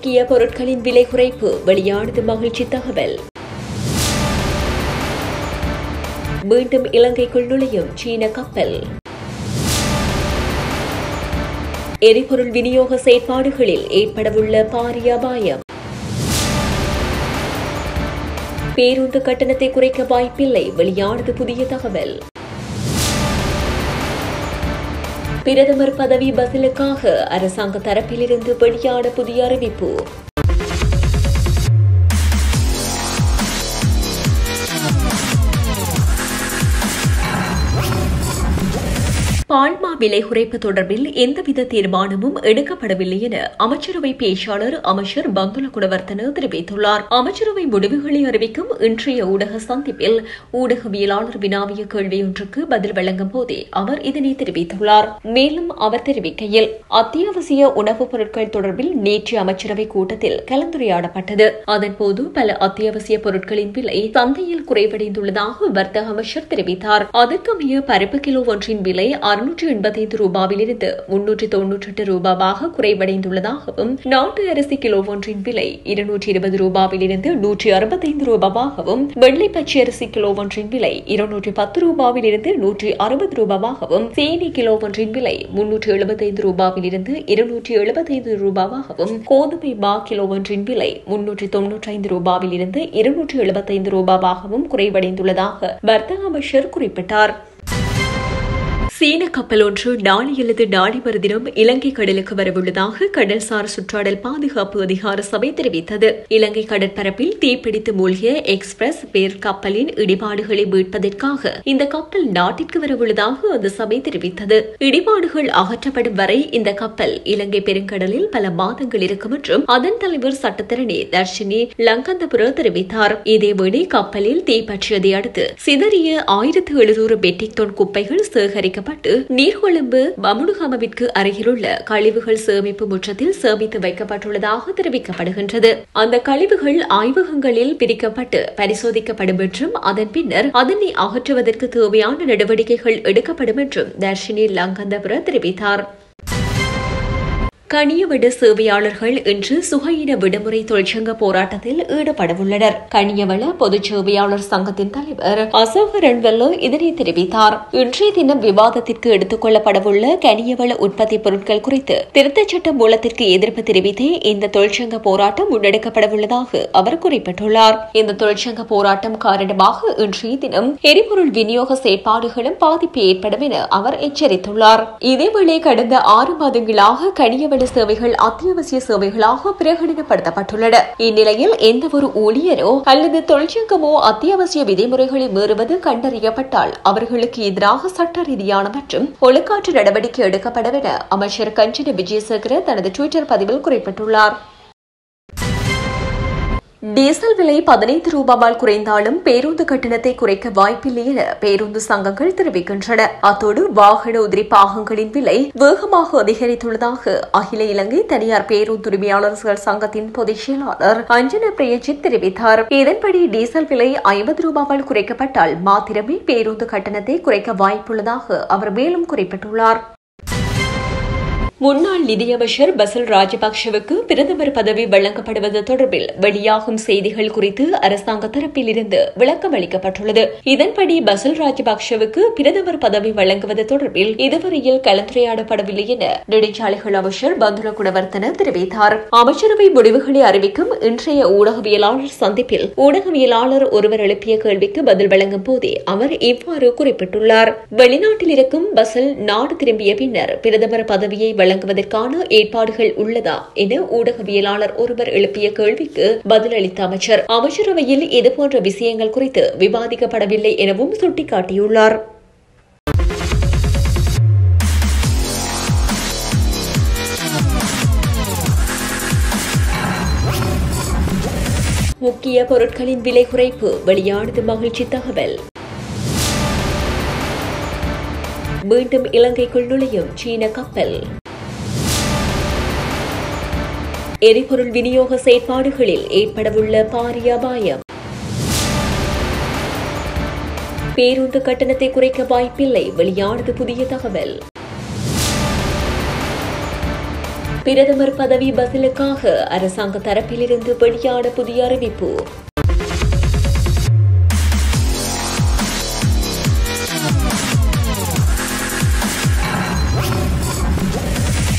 முக்கிய பொருட்களின் விலை குறைப்பு வெளியானது மகிழ்ச்சி தகவல் மீண்டும் இலங்கைக்குள் நுழையும் சீன கப்பல் எரிபொருள் விநியோக செயற்பாடுகளில் ஏற்படவுள்ள பாரிய அபாயம் பேருந்து கட்டணத்தை குறைக்க வாய்ப்பில்லை வெளியானது புதிய தகவல் பிரதமர் பதவி பதிலுக்காக அரசாங்க தரப்பிலிருந்து வெளியான புதிய அறிவிப்பு பால்மா விலை குறைப்பு தொடர்பில் எந்தவித தீர்மானமும் எடுக்கப்படவில்லை என அமைச்சரவை பேச்சாளர் அமைச்சர் பந்துல குணவர்த்தன தெரிவித்துள்ளார் அமைச்சரவை முடிவுகளை அறிவிக்கும் இன்றைய ஊடக சந்திப்பில் ஊடகவியலாளர் வினாவிய கேள்வியொன்றுக்கு பதில் வழங்கும் போதே அவர் இதனை தெரிவித்துள்ளார் மேலும் அவர் தெரிவிக்கையில் அத்தியாவசிய உணவுப் பொருட்கள் தொடர்பில் நேற்று அமைச்சரவை கூட்டத்தில் கலந்துரையாடப்பட்டது அதன்போது பல அத்தியாவசிய பொருட்களின் விலை சந்தையில் குறைவடைந்துள்ளதாக வர்த்தக அமைச்சர் தெரிவித்தார் அதற்கமைய பருப்பு கிலோ ஒன்றின் விலை அறுநூற்று எண்பத்தைந்து ரூபாவிலிருந்து முன்னூற்றி தொன்னூற்றி எட்டு ரூபாவாக குறைவடைந்துள்ளதாகவும் நாட்டு அரிசி கிலோ ஒன்றின் விலை இருநூற்றி இருபது ரூபாவிலிருந்து நூற்றி அறுபத்தைந்து ரூபாவாகவும் வெள்ளை பச்சை அரிசி கிலோ ஒன்றின் விலை இருநூற்றி பத்து ரூபாவிலிருந்து நூற்றி அறுபது ரூபாவாகவும் சேனி கிலோ ஒன்றின் விலை முன்னூற்றி எழுபத்தைந்து ரூபாவிலிருந்து இருநூற்றி எழுபத்தைந்து ரூபாவாகவும் கோதுமை மா கிலோ ஒன்றின் விலை முன்னூற்றி தொன்னூற்றி ஐந்து ரூபாவிலிருந்து இருநூற்றி எழுபத்தைந்து ரூபாவாகவும் குறைவடைந்துள்ளதாக வர்த்தக அமைச்சர் குறிப்பிட்டார் சீன கப்பல் ஒன்று நாளை அல்லது நாளை மறுதினம் இலங்கை கடலுக்கு வரவுள்ளதாக கடல்சார் சுற்றாடல் பாதுகாப்பு அதிகார சபை தெரிவித்தது இலங்கை கடற்பரப்பில் தீப்பிடித்து மூழ்கிய எக்ஸ்பிரஸ் பேர் கப்பலின் இடிபாடுகளை மீட்பதற்காக இந்த கப்பல் நாட்டிற்கு வரவுள்ளதாக அந்த சபை தெரிவித்தது இடிபாடுகள் அகற்றப்படும் வரை இந்த கப்பல் இலங்கை பெருங்கடலில் பல மாதங்கள் இருக்கும் என்றும் அதன் தலைவர் சட்டத்தரணி தர்ஷினி லங்கந்தபுர தெரிவித்தார் இதேவேளை கப்பலில் தீ பற்றியதை அடுத்து சிதறிய ஆயிரத்து எழுநூறு மெட்ரிக் டன் குப்பைகள் சேகரிக்கப்பட்டு நீர்கொழும்பு மமுனுகமவிற்கு அருகிலுள்ள கழிவுகள் சேமிப்பு முற்றத்தில் சேமித்து வைக்கப்பட்டுள்ளதாக தெரிவிக்கப்படுகின்றது அந்த கழிவுகள் ஆய்வகங்களில் பிரிக்கப்பட்டு பரிசோதிக்கப்படும் என்றும் அதன் பின்னர் அதனை அகற்றுவதற்கு தேவையான நடவடிக்கைகள் எடுக்கப்படும் என்றும் தர்ஷினி லங்கந்தபுர தெரிவித்தார் கனியவட சேவையாளர்கள் இன்று சுகையின விடுமுறை தொழிற்சங்க போராட்டத்தில் ஈடுபடவுள்ளனர் கனியவள பொதுச் சேவையாளர் சங்கத்தின் தலைவர் அசோக ரன்வெல்லோ இதனை தெரிவித்தார் இன்றைய தினம் விவாதத்திற்கு எடுத்துக் கொள்ளப்படவுள்ள கனியவள உற்பத்தி பொருட்கள் குறித்து திருத்தச் சட்ட மூலத்திற்கு எதிர்ப்பு தெரிவித்தே இந்த தொழிற்சங்க போராட்டம் முன்னெடுக்கப்படவுள்ளதாக அவர் குறிப்பிட்டுள்ளார் இந்த தொழிற்சங்க போராட்டம் காரணமாக இன்றைய தினம் எரிபொருள் விநியோக செயற்பாடுகளும் பாதிப்பு ஏற்படும் என அவர் எச்சரித்துள்ளார் இதேவேளை கடந்த ஆறு மாதங்களாக கனியவள சேவைகள் அத்தியாவசிய சேவைகளாக பிரகடனப்படுத்தப்பட்டுள்ளன இந்நிலையில் எந்தவொரு ஊழியரோ அல்லது தொழிற்சங்கமோ அத்தியாவசிய விதிமுறைகளை மீறுவது கண்டறியப்பட்டால் அவர்களுக்கு எதிராக சட்ட ரீதியான மற்றும் ஒழுக்காற்று நடவடிக்கை எடுக்கப்படும் என அமைச்சர் கஞ்சன விஜயசேகர தனது டுவிட்டர் பதிவில் குறிப்பிட்டுள்ளார் டீசல் விலை பதினைந்து ரூபாவால் குறைந்தாலும் பேருந்து கட்டணத்தை குறைக்க வாய்ப்பில்லை என பேருந்து சங்கங்கள் தெரிவிக்கின்றன அத்தோடு வாகன உதிரி பாகங்களின் விலை வேகமாக அதிகரித்துள்ளதாக அகில இலங்கை தனியார் பேருந்து உரிமையாளர்கள் சங்கத்தின் பொதுச் செயலாளர் அஞ்சன பிரியஜித் தெரிவித்தார் இதன்படி டீசல் விலை ஐம்பது ரூபாவால் குறைக்கப்பட்டால் மாத்திரமே பேருந்து கட்டணத்தை குறைக்க வாய்ப்புள்ளதாக அவர் மேலும் குறிப்பிட்டுள்ளார் முன்னாள் நிதியமைச்சர் பசில் ராஜபக்சவுக்கு பிரதமர் பதவி வழங்கப்படுவது தொடர்பில் வெளியாகும் செய்திகள் குறித்து அரசாங்க தரப்பில் இருந்து விளக்கம் அளிக்கப்பட்டுள்ளது இதன்படி பசில் ராஜபக்சவுக்கு பிரதமர் பதவி வழங்குவது தொடர்பில் இதுவரையில் கலந்துரையாடப்படவில்லை என நெடுஞ்சாலைகள் அமைச்சர் பந்துல குணவர்த்தன தெரிவித்தார் அமைச்சரவை முடிவுகளை அறிவிக்கும் இன்றைய ஊடகவியலாளர் சந்திப்பில் ஊடகவியலாளர் ஒருவர் எழுப்பிய கேள்விக்கு பதில் வழங்கும் போதே அவர் இவ்வாறு குறிப்பிட்டுள்ளார் வெளிநாட்டில் இருக்கும் பசில் நாடு திரும்பிய பின்னர் பிரதமர் பதவியை வழங்குவதற்கான ஏற்பாடுகள் உள்ளதா என ஊடகவியலாளர் ஒருவர் எழுப்பிய கேள்விக்கு பதிலளித்த அமைச்சர் அமைச்சரவையில் இதுபோன்ற விஷயங்கள் குறித்து விவாதிக்கப்படவில்லை எனவும் சுட்டிக்காட்டியுள்ளார் முக்கிய பொருட்களின் விலை குறைப்பு வெளியானது மகிழ்ச்சி தகவல் மீண்டும் இலங்கைக்குள் நுழையும் சீன கப்பல் எரிபொருள் விநியோக செயற்பாடுகளில் ஏற்படவுள்ள பாரிய அபாயம் பேருந்து கட்டணத்தை குறைக்க வாய்ப்பில்லை வெளியானது புதிய தகவல் பிரதமர் பதவி பதிலுக்காக அரசாங்க தரப்பிலிருந்து வெளியான புதிய அறிவிப்பு